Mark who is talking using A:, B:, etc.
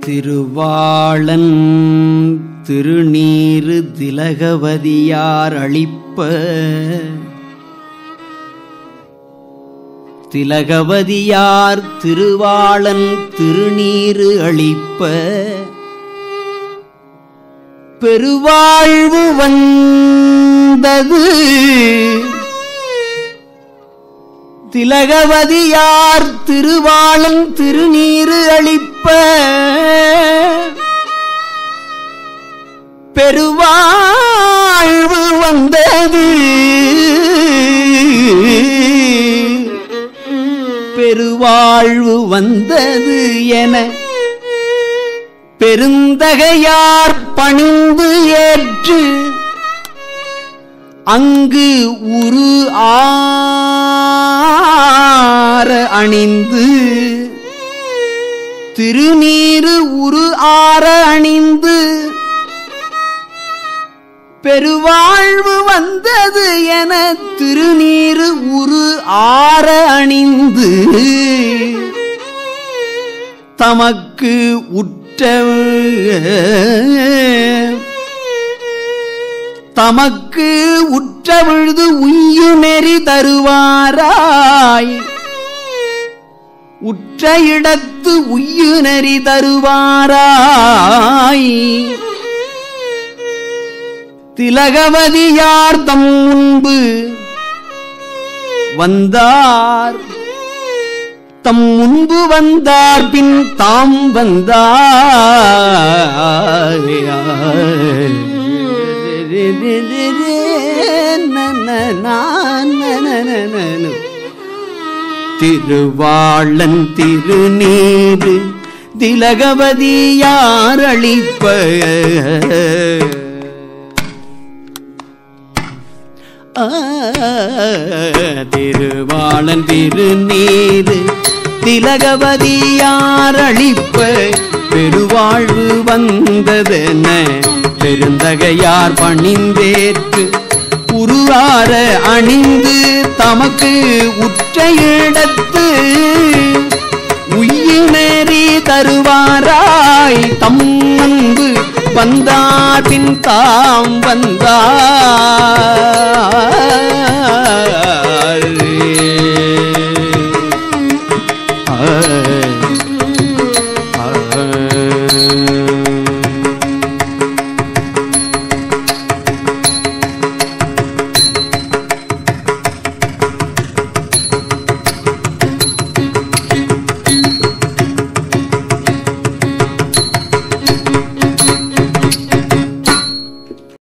A: திருவாளன் திருநீரு திலகவதியார் அளிப்ப திலகவதியார் திருவாளன் திருநீரு அளிப்ப பெருவாழ்வு வந்தது திலகவதியார் திருவாளன் திருநீரு அளிப்ப பெருவாழ்வு வந்தது பெருவாழ்வு வந்தது என பெருந்தகையார் பணிந்து ஏற்று அங்கு உரு ஆர அணிந்து திருநீரு உரு ஆர அணிந்து பெருவாழ்வு வந்தது என திருநீரு உரு ஆர அணிந்து தமக்கு உற்ற தமக்கு உற்ற விழுது உய்யு நெறி தருவாராய் உற்ற இடத்து உய்யு நெறி தருவாராய் திலகவதியார் தம் முன்பு வந்தார் தம் முன்பு வந்தார் பின் தாம் வந்தார் திருவாளன் திருநீரு திலகவதியார் அளிப்ப திருவாளன் திருநீரு திலகவதியார் அளிப்ப பெருவாழ்வு வந்ததென பெருந்தகையார் பணிந்தேற்று உருவார அணிந்து தமக்கு உற்ற இடத்து உயினேறி தருவாராய் தம் அன்பு வந்தார் பின் தாம் வந்தார்